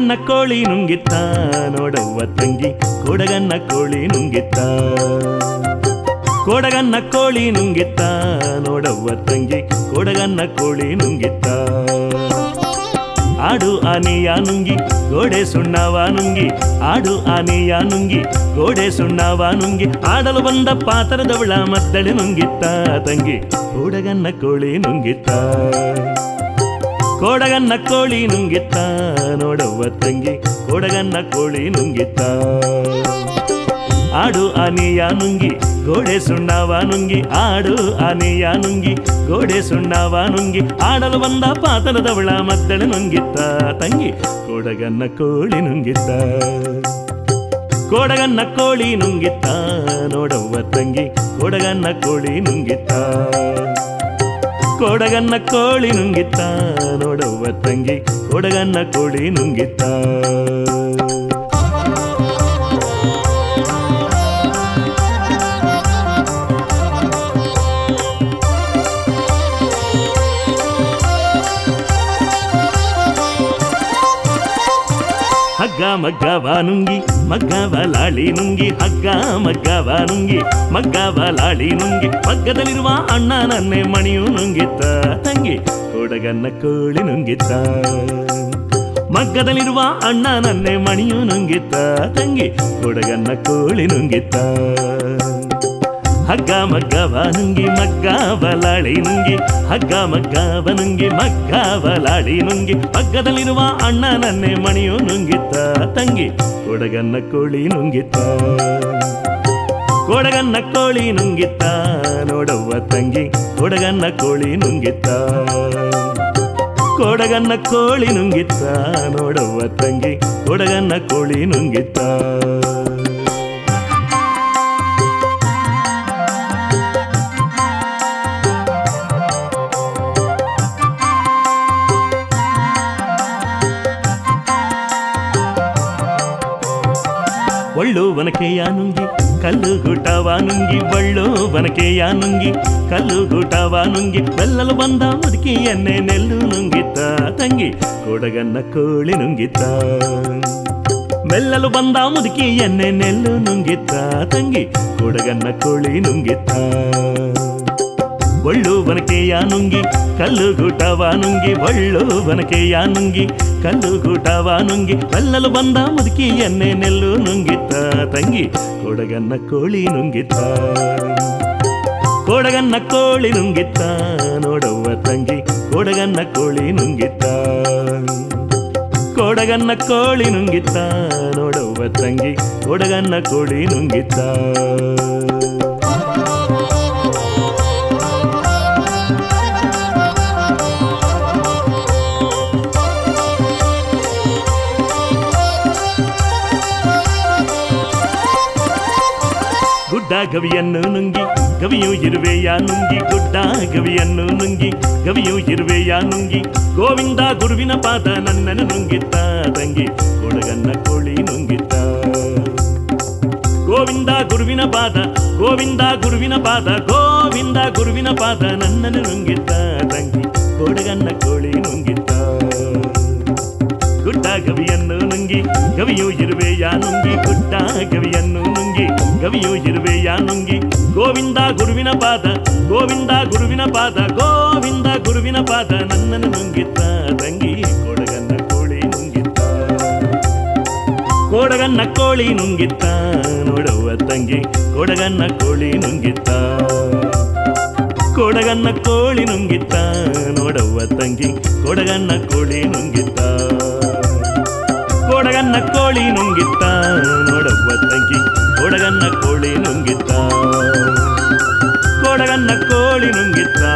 ಕೊಡಗನ್ನ ಕೋಳಿ ನುಂಗಿತ್ತ ನೋಡವ್ವ ತಂಗಿ ಕೊಡಗನ್ನ ಕೋಳಿ ನುಂಗಿತ್ತ ಕೊಡಗನ್ನ ಕೋಳಿ ನುಂಗಿತ್ತ ನೋಡವ್ವ ತಂಗಿ ಕೊಡಗನ್ನ ಕೋಳಿ ನುಂಗಿತ್ತ ಆಡು ಆನೆಯ ನುಂಗಿ ಗೋಡೆ ಸುಣ್ಣವ ನುಂಗಿ ಆಡು ಆನೆಯ ನುಂಗಿ ಗೋಡೆ ಸುಣ್ಣವ ನುಂಗಿ ಆಡಲು ಬಂದ ಪಾತ್ರದವಳ ಮದ್ದಳೆ ನುಂಗಿತ್ತ ತಂಗಿ ಕೊಡಗನ್ನ ಕೋಳಿ ನುಂಗಿತ್ತ ಕೊಡಗನ್ನ ಕೋಳಿ ನುಂಗಿತ್ತ ನೋಡವ್ವ ತಂಗಿ ಕೊಡಗನ್ನ ಕೋಳಿ ನುಂಗಿತ್ತ ಆಡು ಆನೆಯ ನುಂಗಿ ಗೋಡೆ ಸುಣ್ಣವ ನುಂಗಿ ಆಡು ಆನೆಯ ನುಂಗಿ ಗೋಡೆ ಸುಣ್ಣವ ನುಂಗಿ ಆಡಲು ಬಂದ ಪಾತರದವಳ ಮದ್ದಳೆ ನುಂಗಿತ್ತ ತಂಗಿ ಕೊಡಗನ್ನ ಕೋಳಿ ನುಂಗಿತ್ತ ಕೊಡಗನ್ನ ಕೋಳಿ ನುಂಗಿತ್ತ ನೋಡವ್ವ ತಂಗಿ ಕೊಡಗನ್ನ ಕೋಳಿ ನುಂಗಿತ್ತ ಕೊಡಗನ್ನ ಕೋಳಿ ನುಂಗಿತ್ತ ನೋಡವ್ವ ತಂಗಿ ಕೊಡಗನ್ನ ಕೋಳಿ ನುಂಗಿತ್ತ ಹಗ್ಗ ಮಗ್ಗವ ನುಂಗಿ ಮಗ್ಗವ ಲಾಳಿ ನುಂಗಿ ಹಗ್ಗ ಮಗ್ಗವ ನುಂಗಿ ಮಗ್ಗವ ಲಾಳಿ ನುಂಗಿ ಮಗ್ಗದಲ್ಲಿರುವ ಅಣ್ಣ ನನ್ನೆ ಮಣಿಯು ನುಂಗಿತ್ತ ತಂಗಿ ಕೊಡಗನ್ನ ಕೋಳಿ ನುಂಗಿತ್ತ ಮಗ್ಗದಲ್ಲಿರುವ ಅಣ್ಣ ನನ್ನೆ ಮಣಿಯು ನುಂಗಿತ್ತ ತಂಗಿ ಕೊಡಗನ್ನ ಕೋಳಿ ನುಂಗಿತ್ತ ಹಗ್ಗ ಮಗ್ಗವ ನುಂಗಿ ಮಗ್ಗವ ಲಾಳಿ ನುಂಗಿ ಹಗ್ಗ ಮಗ್ಗವ ನುಂಗಿ ಮಗ್ಗವ ಲಾಳಿ ನುಂಗಿ ಮಗ್ಗದಲ್ಲಿರುವ ಅಣ್ಣ ನನ್ನೆ ಮಣಿಯು ನುಂಗಿತ್ತ ತಂಗಿ ಕೊಡಗನ್ನ ಕೋಳಿ ನುಂಗಿತ್ತ ಕೊಡಗನ್ನ ಕೋಳಿ ನುಂಗಿತ್ತ ನೋಡವ್ವ ತಂಗಿ ಕೊಡಗನ್ನ ಕೋಳಿ ನುಂಗಿತ್ತ ಕೊಡಗನ್ನ ಕೋಳಿ ನುಂಗಿತ್ತ ನೋಡವ್ವ ತಂಗಿ ಕೊಡಗನ್ನ ಕೋಳಿ ನುಂಗಿತ್ತ ಒಳ್ಳು ವನಕೆಯ ನುಂಗಿ ಕಲ್ಲು ಗೂಟವ ನುಂಗಿ ಒಳ್ಳು ವನಕೆಯ ನುಂಗಿ ಕಲ್ಲು ಗೂಟವ ನುಂಗಿ ಬೆಲ್ಲಲು ಬಂದ ಮುದುಕಿ ಎಣ್ಣೆ ನೆಲ್ಲು ನುಂಗಿತ್ತ ತಂಗಿ ಕೊಡಗನ್ನ ಕೋಳಿ ನುಂಗಿತ್ತ ಮೆಲ್ಲಲು ಬಂದ ಮುದುಕಿ ಎಣ್ಣೆ ನೆಲ್ಲು ನುಂಗಿತ್ತ ತಂಗಿ ಕೊಡಗನ್ನ ಕೋಳಿ ನುಂಗಿತ್ತ ಒಳ್ಳು ವನಕೆಯ ನುಂಗಿ ಕಲ್ಲು ಗೂಟವ ನುಂಗಿ ಒಳ್ಳು ವನಕೆಯ ನುಂಗಿ ಕಲ್ಲು ಗೂಟವ ನುಂಗಿ ಕಲ್ಲಲು ಬಂದ ಮುದುಕಿ ಎಣ್ಣೆ ನೆಲ್ಲು ನುಂಗಿತ್ತ ತಂಗಿ ಕೊಡಗನ್ನ ಕೋಳಿ ನುಂಗಿತ್ತ ಕೊಡಗನ್ನ ಕೋಳಿ ನುಂಗಿತ್ತ ನೋಡವ್ವ ತಂಗಿ ಕೊಡಗನ್ನ ಕೋಳಿ ನುಂಗಿತ್ತ ಕೊಡಗನ್ನ ಕೋಳಿ ನುಂಗಿತ್ತ ನೋಡವ್ವ ತಂಗಿ ಕೊಡಗನ್ನ ಕೋಳಿ ನುಂಗಿತ್ತ ಗುಡ್ಡ ಗವಿಯನ್ನು ನುಂಗಿ ಗವಿಯು ಇರುವೆಯ ನುಂಗಿ ಗುಡ್ಡ ಗವಿಯನ್ನು ನುಂಗಿ ಗವಿಯು ಇರುವೆಯ ನುಂಗಿ ಗೋವಿಂದ ಗುರುವಿನ ಪಾದ ನನ್ನನ್ನು ನುಂಗಿತ್ತ ತಂಗಿ ಕೊಡಗನ್ನ ಕೋಳಿ ನುಂಗಿತ್ತ ಗೋವಿಂದ ಗುರುವಿನ ಪಾದ ಗೋವಿಂದ ಗುರುವಿನ ಪಾದ ಗೋವಿಂದ ಗುರುವಿನ ಪಾದ ನನ್ನನ್ನು ನುಂಗಿತ್ತ ತಂಗಿ ಕೊಡಗನ್ನ ಕೋಳಿ ನುಂಗಿತ್ತ ಗುಡ್ಡ ಗವಿಯನ್ನು ನುಂಗಿ ಗವಿಯು ಇರುವೆಯ ನುಂಗಿ ಗುಡ್ಡ ಗವಿಯನ್ನು ನುಂಗಿ ಗವಿಯು ಇರುವೆಯ ನುಂಗಿ ಗೋವಿಂದ ಗುರುವಿನ ಪಾದ ಗೋವಿಂದ ಗುರುವಿನ ಪಾದ ಗೋವಿಂದ ಗುರುವಿನ ಪಾದ ನನ್ನನ್ನು ನುಂಗಿತ್ತ ತಂಗಿ ಕೊಡಗನ್ನ ಕೋಳಿ ನುಂಗಿತ್ತ ಕೊಡಗನ್ನ ಕೋಳಿ ನುಂಗಿತ್ತ ನೋಡವ್ವ ತಂಗಿ ಕೊಡಗನ್ನ ಕೋಳಿ ನುಂಗಿತ್ತ ಕೊಡಗನ್ನ ಕೋಳಿ ನುಂಗಿತ್ತ ನೋಡವ್ವ ತಂಗಿ ಕೊಡಗನ್ನ ಕೋಳಿ ನುಂಗಿತ್ತ ಕೊಡಗನ್ನ ಕೋಳಿ ನುಂಗಿತ್ತ ನೋಡವ್ವ ತಂಗಿ ಕೊಡಗನ್ನ ಕೋಳಿ ನುಂಗಿತ್ತ ಕೊಡಗನ್ನ ಕೋಳಿ ನುಂಗಿತ್ತ